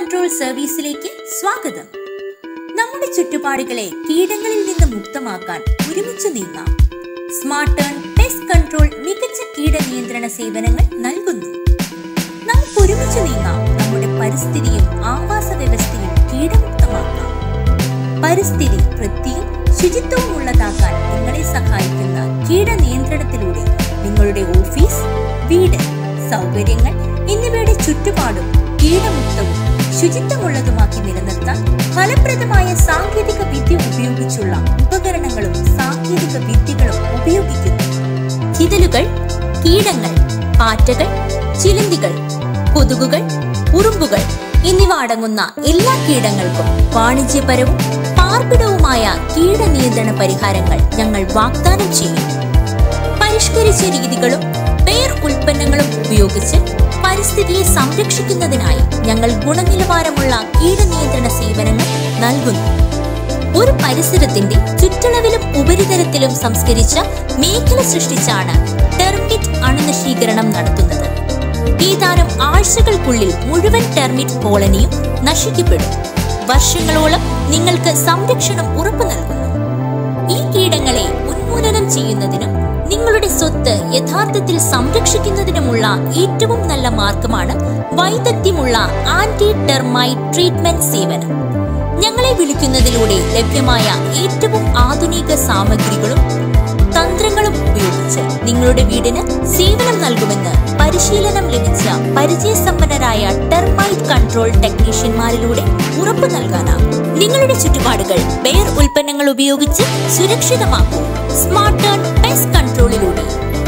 control സർവീസിലേക്ക് സ്വാഗതം നമ്മുടെ ചുറ്റുപാടുകളെ കീടങ്ങളിൽ നിന്ന് മുക്തമാക്കാൻ ഒരുമിച്ച് നീങ്ങാം സ്മാർട്ട് ടേൺ പെസ്റ്റ് കൺട്രോൾ മികച്ച കീട നിയന്ത്രണ സേവനങ്ങൾ നൽകുന്നു നമുക്ക് ഒരുമിച്ച് നീങ്ങാം നമ്മുടെ പരിസ്ഥിതിയും ആവാസ വ്യവസ്ഥയും കീടമുക്തമാക്കാം പരിസ്ഥിതി വൃത്തിയും ശുചിത്വവും ഉള്ളതാക്കാൻ നിങ്ങളെ സഹായിക്കുന്ന കീട നിയന്ത്രണത്തിലൂടെ നിങ്ങളുടെ ഓഫീസ് വീട് സൗകര്യങ്ങൾ എന്നിവയുടെ ചുറ്റുപാടും കീടമുക്തവും ശുചിത്വമുള്ളതുമാക്കി നിലനിർത്താൻ ഫലപ്രദമായ സാങ്കേതിക വിദ്യ ഉപയോഗിച്ചുള്ള ഉപകരണങ്ങളും സാങ്കേതിക വിദ്യകളും ഉപയോഗിക്കുന്നു ചിതലുകൾ കീടങ്ങൾ പാറ്റകൾ ചിലന്തികൾ കൊതുകുകൾ ഉറുമ്പുകൾ എന്നിവ അടങ്ങുന്ന എല്ലാ കീടങ്ങൾക്കും വാണിജ്യപരവും പാർപ്പിടവുമായ കീടനിയന്ത്രണ പരിഹാരങ്ങൾ ഞങ്ങൾ വാഗ്ദാനം ചെയ്യും പരിഷ്കരിച്ച രീതികളും പേർ ഉൽപ്പന്നങ്ങളും ഉപയോഗിച്ച് പരിസ്ഥിതിയെ സംരക്ഷിക്കുന്നതിനായി ഞങ്ങൾ ഗുണനിലവാരമുള്ള കീടനിയന്ത്രണ സേവനങ്ങൾ നൽകുന്നു ഒരു പരിസരത്തിന്റെ ചുറ്റളവിലും ഉപരിതലത്തിലും സംസ്കരിച്ച മേഖല സൃഷ്ടിച്ചാണ് ടെർമിറ്റ് അണുനശീകരണം നടത്തുന്നത് ഏതാനും ആഴ്ചകൾക്കുള്ളിൽ മുഴുവൻ ടെർമിറ്റ് കോളനിയും നശിക്കപ്പെടും വർഷങ്ങളോളം നിങ്ങൾക്ക് സംരക്ഷണം ഉറപ്പു നൽകുന്നു ഈ കീടങ്ങളെ ഉന്മൂലനം ചെയ്യുന്നതിനും നിങ്ങളുടെ സ്വത്ത് യഥാർത്ഥത്തിൽ സംരക്ഷിക്കുന്നതിനുമുള്ള ഏറ്റവും നല്ല മാർഗമാണ് വൈദഗ്ധ്യമുള്ള ആന്റി ടെർമൈറ്റ് ട്രീറ്റ്മെന്റ് സേവനം ഞങ്ങളെ വിളിക്കുന്നതിലൂടെ ലഭ്യമായ ഏറ്റവും ആധുനിക സാമഗ്രികളും തന്ത്രങ്ങളും ഉപയോഗിച്ച് നിങ്ങളുടെ വീടിന് സേവനം നൽകുമെന്ന് പരിശീലനം ലഭിച്ച പരിചയസമ്പന്നരായ ടെർമൈറ്റ് കൺട്രോൾ ടെക്നീഷ്യന്മാരിലൂടെ ഉറപ്പു നൽകാനാകും നിങ്ങളുടെ ചുറ്റുപാടുകൾ ബെയർ ഉൽപ്പന്നങ്ങൾ ഉപയോഗിച്ച് സുരക്ഷിതമാക്കൂ സ്മാർട്ട് ടേൺ പെസ്റ്റ് കൺട്രോളിലൂടെ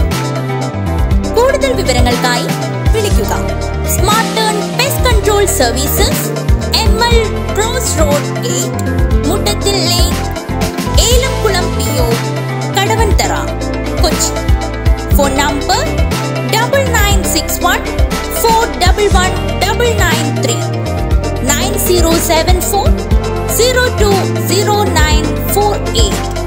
കൂടുതൽ വിവരങ്ങൾക്കായി വിളിക്കുക smart turn pest control services M L cross road eight മുട്ടത്തിൽ lane Elamkulam P O Kadavanthra Kochi phone number double nine six one four double one double nine three nine zero seven four zero two zero nine four eight